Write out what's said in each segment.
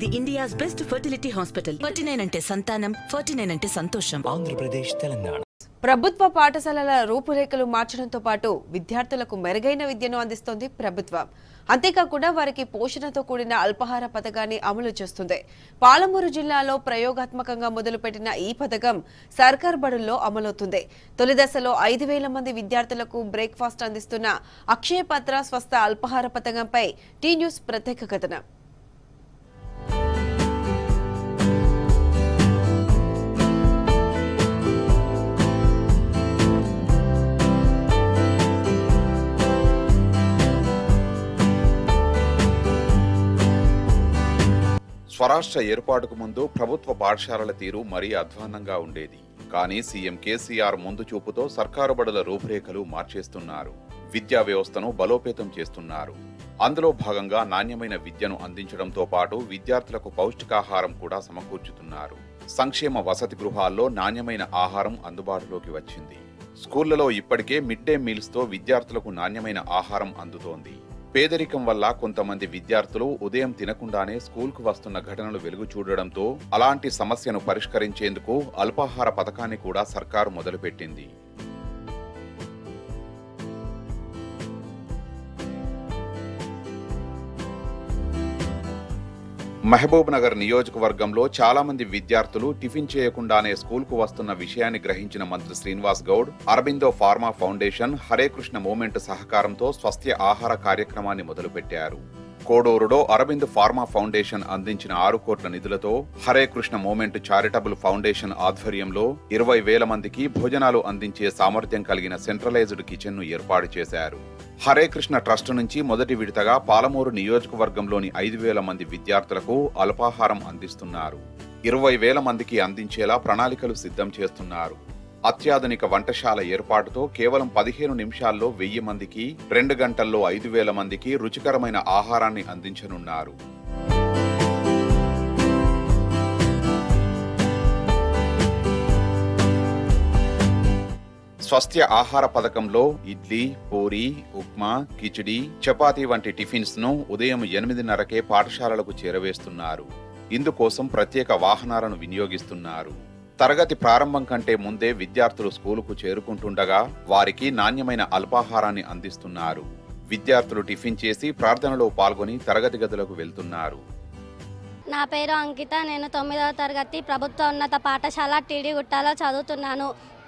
ఇది India's best fertility hospital forty nine అంటే సంతానం ఫార్టీ నైన్ అంటే సంతోషం ఆంధ్రప్రదేశ్ తెలంగాణ ప్రభుత్వ పాఠశాలల రూపురేఖలు మార్చడంతో పాటు విద్యార్థులకు మెరుగైన విద్యను అందిస్తోంది ప్రభుత్వం అంతేకాకుండా వారికి పోషణతో కూడిన అల్పాహార పథకాన్ని అమలు చేస్తుంది పాలమూరు జిల్లాలో ప్రయోగాత్మకంగా మొదలుపెట్టిన ఈ పథకం సర్కార్ బడుల్లో అమలవుతుంది తొలి దశలో ఐదు వేల మంది విద్యార్థులకు బ్రేక్ఫాస్ట్ అందిస్తున్న అక్షయ పత్ర స్వస్థ అల్పాహార పథకంపై టీ న్యూస్ ప్రత్యేక కథనం స్వరాష్ట్ర ఏర్పాటుకు ముందు ప్రభుత్వ పాఠశాలల తీరు మరీ అధ్వాన్నంగా ఉండేది కానీ సీఎం కేసీఆర్ ముందు చూపుతో సర్కారు బడుల రూపురేఖలు మార్చేస్తున్నారు విద్యా వ్యవస్థను బలోపేతం చేస్తున్నారు అందులో భాగంగా నాణ్యమైన విద్యను అందించడంతో పాటు విద్యార్థులకు పౌష్టికాహారం కూడా సమకూర్చుతున్నారు సంక్షేమ వసతి గృహాల్లో నాణ్యమైన ఆహారం అందుబాటులోకి వచ్చింది స్కూళ్లలో ఇప్పటికే మిడ్ డే మీల్స్ తో విద్యార్థులకు నాణ్యమైన ఆహారం అందుతోంది పేదరికం వల్ల కొంతమంది విద్యార్థులు ఉదయం తినకుండానే స్కూల్కు వస్తున్న ఘటనలు వెలుగు చూడడంతో అలాంటి సమస్యను పరిష్కరించేందుకు అల్పాహార పథకాన్ని కూడా సర్కారు మొదలుపెట్టింది మహబూబ్ నగర్ నియోజకవర్గంలో చాలా మంది విద్యార్థులు టిఫిన్ చేయకుండానే స్కూల్కు వస్తున్న విషయాన్ని గ్రహించిన మంత్రి Srinivas Goud Aurobindo Pharma Foundation Hare Krishna Movement సహకారంతో స్వస్థ్య ఆహార కార్యక్రమాన్ని మొదలుపెట్టారు కోడూరులో అరవింద్ ఫార్మా ఫౌండేషన్ అందించిన ఆరు కోట్ల నిధులతో Hare Krishna Movement Charitable Foundation ఆధ్వర్యంలో ఇరవై వేల మందికి భోజనాలు అందించే సామర్థ్యం కలిగిన సెంట్రలైజ్డ్ కిచెన్ ను ఏర్పాటు చేశారు హరే కృష్ణ ట్రస్ట్ నుంచి మొదటి విడతగా పాలమూరు నియోజకవర్గంలోని ఐదు వేల మంది విద్యార్థులకు అల్పాహారం అందిస్తున్నారు ఇరవై వేల మందికి అందించేలా ప్రణాళికలు సిద్ధం చేస్తున్నారు అత్యాధునిక వంటశాల ఏర్పాటుతో కేవలం పదిహేను నిమిషాల్లో వెయ్యి మందికి రెండు గంటల్లో ఐదు వేల మందికి రుచికరమైన ఆహారాన్ని అందించనున్నారు స్వస్థ్య ఆహార పథకంలో ఇడ్లీ పూరి ఉప్మా కిచిడి చపాతీ వంటి టిఫిన్స్ ను ఉదయం ఎనిమిదిన్నరకే పాఠశాలలకు చేరవేస్తున్నారు ఇందుకోసం ప్రత్యేక వాహనాలను వినియోగిస్తున్నారు తరగతి ప్రారంభం కంటే ముందే విద్యార్థులు స్కూలుకు చేరుకుంటుండగా వారికి నాణ్యమైన అల్పాహారాన్ని అందిస్తున్నారు విద్యార్థులు టిఫిన్ చేసి ప్రార్థనలో పాల్గొని తరగతి గదులకు వెళ్తున్నారు నా పేరు అంకిత నేను తొమ్మిదవ తరగతి ప్రభుత్వ ఉన్నత పాఠశాల టీడీ గుట్టాలో చదువుతున్నాను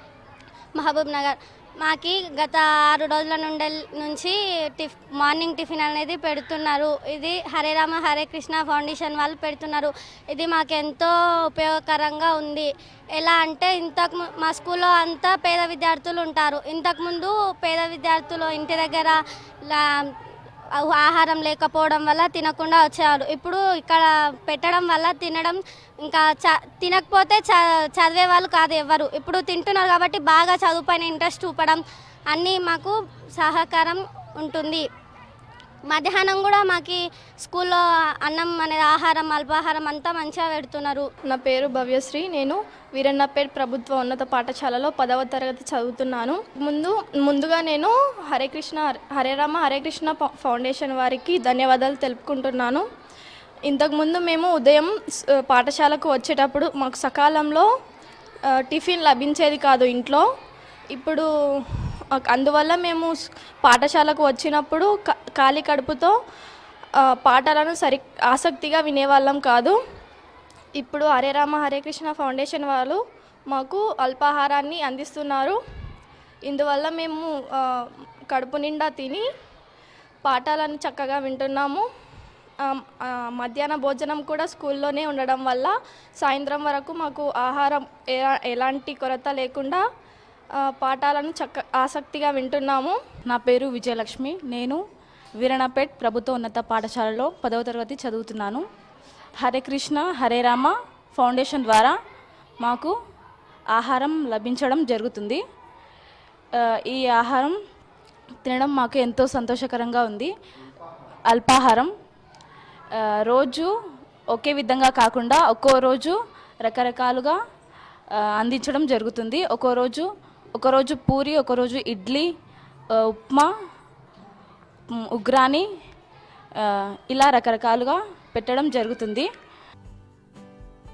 మహబూబ్ నగర్ మాకి గత ఆరు రోజుల నుండి నుంచి టిఫ్ మార్నింగ్ టిఫిన్ అనేది పెడుతున్నారు ఇది హరే రామ హరే కృష్ణ ఫౌండేషన్ వాళ్ళు పెడుతున్నారు ఇది మాకు ఎంతో ఉపయోగకరంగా ఉంది ఎలా అంటే ఇంతకు ము- మా స్కూల్లో అంతా పేద విద్యార్థులు ఉంటారు ఇంతకుముందు పేద విద్యార్థులు ఇంటి దగ్గర లా- ఆహారం లేకపోవడం వల్ల తినకుండా వచ్చేవారు ఇప్పుడు ఇక్కడ పెట్టడం వల్ల తినడం ఇంకా చ తినకపోతే చ చదివే వాళ్ళు కాదు ఎవ్వరు ఇప్పుడు తింటున్నారు కాబట్టి బాగా చదువుపైన ఇంట్రెస్ట్ చూపడం అన్నీ మాకు సహకారం ఉంటుంది మధ్యాహ్నం కూడా మాకు స్కూల్లో అన్నం అనేది ఆహారం అల్పాహారం అంతా మంచిగా పెడుతున్నారు నా పేరు భవ్యశ్రీ నేను వీరన్నపేట్ ప్రభుత్వ ఉన్నత పాఠశాలలో పదవ తరగతి చదువుతున్నాను ముందు ముందుగా నేను హరే కృష్ణ హరే రామ హరే కృష్ణ ఫౌ- ఫౌండేషన్ వారికి ధన్యవాదాలు తెలుపుకుంటున్నాను ఇంతకుముందు మేము ఉదయం స్- పాఠశాలకు వచ్చేటప్పుడు మాకు సకాలంలో ఆ, టిఫిన్ లభించేది కాదు ఇంట్లో ఇప్పుడు ఆ, అందువల్ల మేము స్- పాఠశాలకు వచ్చినప్పుడు క- ఖాళీ కడుపుతో ఆ, పాఠాలను సరి ఆసక్తిగా వినేవాళ్ళం కాదు ఇప్పుడు హరే రామ హరే కృష్ణ ఫౌండేషన్ వాళ్ళు మాకు అల్పాహారాన్ని అందిస్తున్నారు ఇందువల్ల మేము ఆ, కడుపు నిండా తిని పాఠాలను చక్కగా వింటున్నాము ఆ, ఆ, మధ్యాహ్న భోజనం కూడా స్కూల్లోనే ఉండడం వల్ల సాయంత్రం వరకు మాకు ఆహారం ఎలా- ఎలాంటి కొరత లేకుండా ఆ, పాఠాలను చక్క ఆసక్తిగా వింటున్నాము నా పేరు విజయలక్ష్మి నేను వీరణపేట్ ప్రభుత్వ ఉన్నత పాఠశాలలో పదవ తరగతి చదువుతున్నాను హరే కృష్ణ హరే రామ ఫౌండేషన్ ద్వారా మాకు ఆహారం లభించడం జరుగుతుంది ఆ, ఈ ఆహారం తినడం మాకు ఎంతో సంతోషకరంగా ఉంది అల్పాహారం ఆ, రోజు ఒకే విధంగా కాకుండా ఒక్కో రోజు రకరకాలుగా ఆ, అందించడం జరుగుతుంది ఒక్కో రోజు ఒకరోజు పూరి ఒకరోజు ఇడ్లీ ఆ, ఉప్మా మ్, ఉగ్రాని ఆ, ఇలా రకరకాలుగా పెట్టడం జరుగుతుంది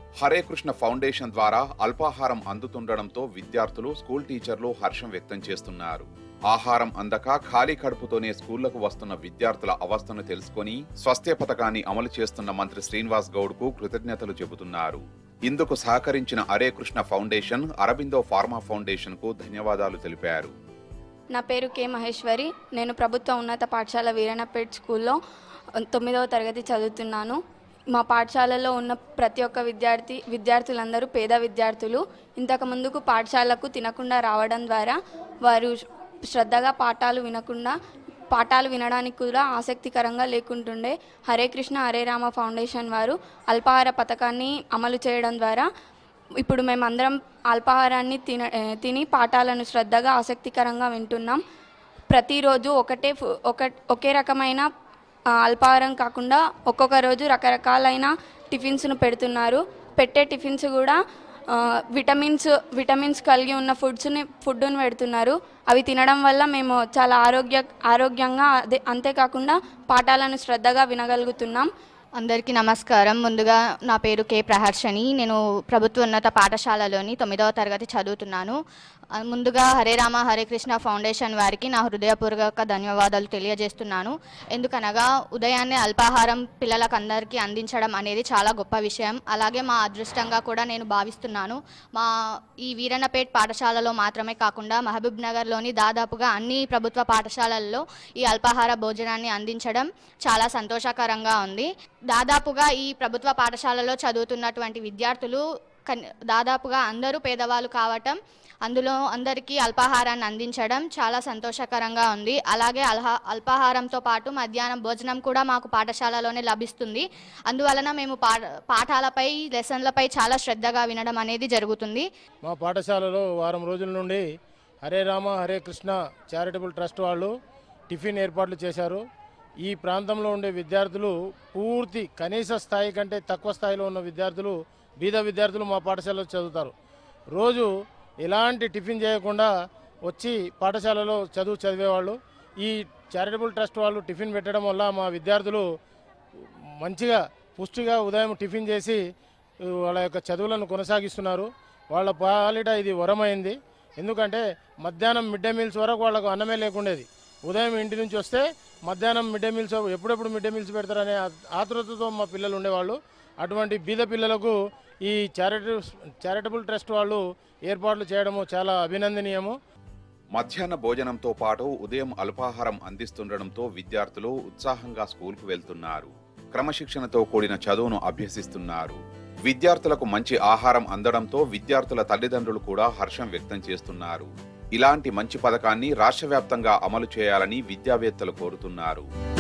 హరే కృష్ణ ఫౌండేషన్ ద్వారా అల్పాహారం అందుతుండడంతో విద్యార్థులు స్కూల్ టీచర్లు హర్షం వ్యక్తం చేస్తున్నారు ఆహారం అందక ఖాళీ కడుపుతోనే స్కూళ్లకు వస్తున్న విద్యార్థుల అవస్థను తెలుసుకొని స్వస్థ్య పథకాన్ని అమలు చేస్తున్న మంత్రి శ్రీనివాస్ గౌడ్ కు కృతజ్ఞతలు చెబుతున్నారు ఇందుకు సహకరించిన Hare Krishna Foundation Aurobindo Pharma Foundation కు ధన్యవాదాలు తెలిపారు నా పేరు కె మహేశ్వరి నేను ప్రభుత్వ ఉన్నత పాఠశాల వీరన్నపేట్ స్కూల్లో తొమ్మిదవ తరగతి చదువుతున్నాను మా పాఠశాలలో ఉన్న ప్రతి ఒక్క విద్యార్థి విద్యార్థులందరూ పేద విద్యార్థులు ఇంతకు ముందుకు పాఠశాలకు తినకుండా రావడం ద్వారా వారు శ్రద్ధగా పాఠాలు వినకుండా పాఠాలు వినడానికి కూడా ఆసక్తికరంగా లేకుంటుండే హరే కృష్ణ హరే రామ ఫౌండేషన్ వారు అల్పాహార పథకాన్ని అమలు చేయడం ద్వారా ఇప్పుడు మేమందరం అల్పాహారాన్ని తిన ఏ, తిని పాఠాలను శ్రద్ధగా ఆసక్తికరంగా వింటున్నాం ప్రతిరోజు ఒకటే ఫు- ఒక ఒకే రకమైన ఆ, అల్పాహారం కాకుండా ఒక్కొక్క రోజు రకరకాలైన టిఫిన్స్ను పెడుతున్నారు పెట్టే టిఫిన్స్ కూడా ఆ, విటమిన్స్ విటమిన్స్ కలిగి ఉన్న ఫుడ్స్ని ఫుడ్ని పెడుతున్నారు అవి తినడం వల్ల మేము చాలా ఆరోగ్య ఆరోగ్యంగా అదే అంతేకాకుండా పాఠాలను శ్రద్ధగా వినగలుగుతున్నాం అందరికీ నమస్కారం ముందుగా నా పేరు కే ప్రహర్షని నేను ప్రభుత్వ ఉన్నత పాఠశాలలోని తొమ్మిదవ తరగతి చదువుతున్నాను ఆ, ముందుగా హరే రామ హరే కృష్ణ ఫౌండేషన్ వారికి నా హృదయపూర్వక ధన్యవాదాలు తెలియజేస్తున్నాను ఎందుకనగా ఉదయాన్నే అల్పాహారం పిల్లలకు అందరికీ అందించడం అనేది చాలా గొప్ప విషయం అలాగే మా అదృష్టంగా కూడా నేను భావిస్తున్నాను మా ఈ వీరన్నపేట్ పాఠశాలలో మాత్రమే కాకుండా మహబూబ్ నగర్లోని దాదాపుగా అన్ని ప్రభుత్వ పాఠశాలల్లో ఈ అల్పాహార భోజనాన్ని అందించడం చాలా సంతోషకరంగా ఉంది దాదాపుగా ఈ ప్రభుత్వ పాఠశాలలో చదువుతున్నటువంటి విద్యార్థులు కన్ దాదాపుగా అందరూ పేదవాళ్ళు కావటం అందులో అందరికీ అల్పాహారాన్ని అందించడం చాలా సంతోషకరంగా ఉంది అలాగే అల్హా అల్పాహారంతో పాటు మధ్యాహ్నం భోజనం కూడా మాకు పాఠశాలలోనే లభిస్తుంది అందువలన మేము పా పాఠాలపై లెసన్లపై చాలా శ్రద్ధగా వినడం అనేది జరుగుతుంది మా పాఠశాలలో వారం రోజుల నుండి హరే రామ హరే కృష్ణ చారిటబుల్ ట్రస్ట్ వాళ్ళు టిఫిన్ ఏర్పాట్లు చేశారు ఈ ప్రాంతంలో ఉండే విద్యార్థులు పూర్తి కనీస స్థాయి కంటే తక్కువ స్థాయిలో ఉన్న విద్యార్థులు బీద విద్యార్థులు మా పాఠశాలలో చదువుతారు రోజు ఎలాంటి టిఫిన్ చేయకుండా వచ్చి పాఠశాలలో చదువు చదివేవాళ్ళు ఈ చారిటబుల్ ట్రస్ట్ వాళ్ళు టిఫిన్ పెట్టడం వల్ల మా విద్యార్థులు మంచిగా పుష్టిగా ఉదయం టిఫిన్ చేసి ఉ, వాళ్ళ యొక్క చదువులను కొనసాగిస్తున్నారు వాళ్ళ పాలిట ఇది వరమైంది ఎందుకంటే మధ్యాహ్నం మిడ్ డే మీల్స్ వరకు వాళ్ళకు అన్నమే లేకుండేది ఉదయం ఇంటి నుంచి వస్తే మధ్యాహ్నం మిడ్ డే మీల్స్ ఎప్పుడెప్పుడు మిడ్ డే మీల్స్ పెడతారనే ఆ- ఆతృతతో మా పిల్లలు ఉండేవాళ్ళు అటువంటి బీద పిల్లలకు ఈ చారిటబుల్ చారిటబుల్ ట్రస్ట్ వాళ్ళు ఏర్పాట్లు చేయడము చాలా అభినందనీయము మధ్యాహ్న భోజనంతో పాటు ఉదయం అల్పాహారం అందిస్తుండడంతో విద్యార్థులు ఉత్సాహంగా స్కూల్కు వెళ్తున్నారు క్రమశిక్షణతో కూడిన చదువును అభ్యసిస్తున్నారు విద్యార్థులకు మంచి ఆహారం అందడంతో విద్యార్థుల తల్లిదండ్రులు కూడా హర్షం వ్యక్తం చేస్తున్నారు ఇలాంటి మంచి పథకాన్ని రాష్ట్ర వ్యాప్తంగా అమలు చేయాలని విద్యావేత్తలు కోరుతున్నారు